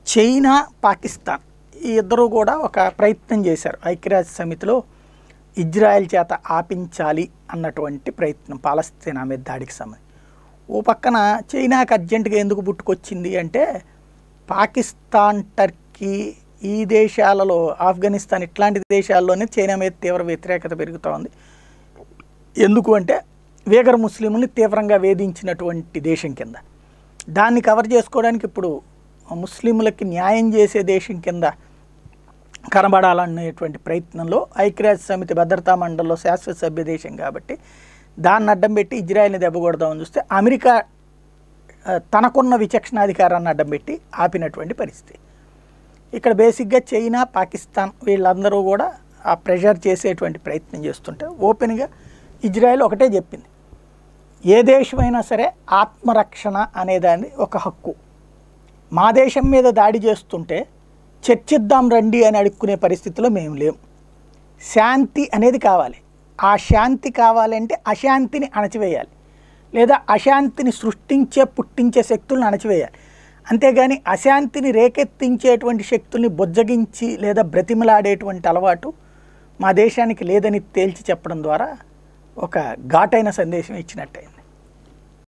China Pakistan ఈ ఇద్దరు కూడా ఒక ప్రయత్నం చేశారు ఐక్యరాజ్య సమితిలో ఇజ్రాయెల్ చేత ఆపించాలి అన్నటువంటి ప్రయత్నం పాలస్తీనా మీద దాడికి సంబంధించి ఓ పక్కన చైనాకి అర్జెంటుగా ఎందుకు పుట్టుకొచ్చింది అంటే పాకిస్తాన్ టర్కీ ఈ దేశాలలో ఆఫ్ఘనిస్తాన్ ఇట్లాంటి దేశాల్లోనే చైనా మీద తీవ్ర వ్యతిరేకత పెరుగుతూ ఉంది ఎందుకు అంటే వేగర్ ముస్లింని తీవ్రంగా వేధించినటువంటి దేశం కింద దాన్ని కవర్ చేసుకోవడానికి ఇప్పుడు ముస్లింలకి న్యాయం చేసే దేశం కింద కనబడాలనేటువంటి ప్రయత్నంలో ఐక్యరాజ్య సమితి భద్రతా మండలిలో శాశ్వత సభ్య దేశం కాబట్టి దాన్ని అడ్డం పెట్టి ఇజ్రాయెల్ని దెబ్బకొడదామని చూస్తే అమెరికా ఆ, తనకున్న విచక్షణాధికారాన్ని అడ్డం పెట్టి ఆపినటువంటి పరిస్థితి ఇక్కడ బేసిక్గా చైనా పాకిస్తాన్ వీళ్ళందరూ కూడా ఆ ప్రెషర్ చేసేటువంటి ప్రయత్నం చేస్తుంటే ఓపెన్గా ఇజ్రాయెల్ ఒకటే చెప్పింది ఏ దేశమైనా సరే ఆత్మరక్షణ అనేదాన్ని ఒక హక్కు మా దేశం మీద దాడి చేస్తుంటే చర్చిద్దాం రండి అని అడుక్కునే పరిస్థితిలో మేము లేము శాంతి అనేది కావాలి ఆ శాంతి కావాలంటే అశాంతిని అణచివేయాలి లేదా అశాంతిని సృష్టించే పుట్టించే శక్తులను అణచివేయాలి అంతేగాని అశాంతిని రేకెత్తించేటువంటి శక్తుల్ని బుజ్జగించి లేదా బ్రతిమలాడేటువంటి అలవాటు మా దేశానికి లేదని తేల్చి చెప్పడం ద్వారా ఒక ఘాటైన సందేశం ఇచ్చినట్టయింది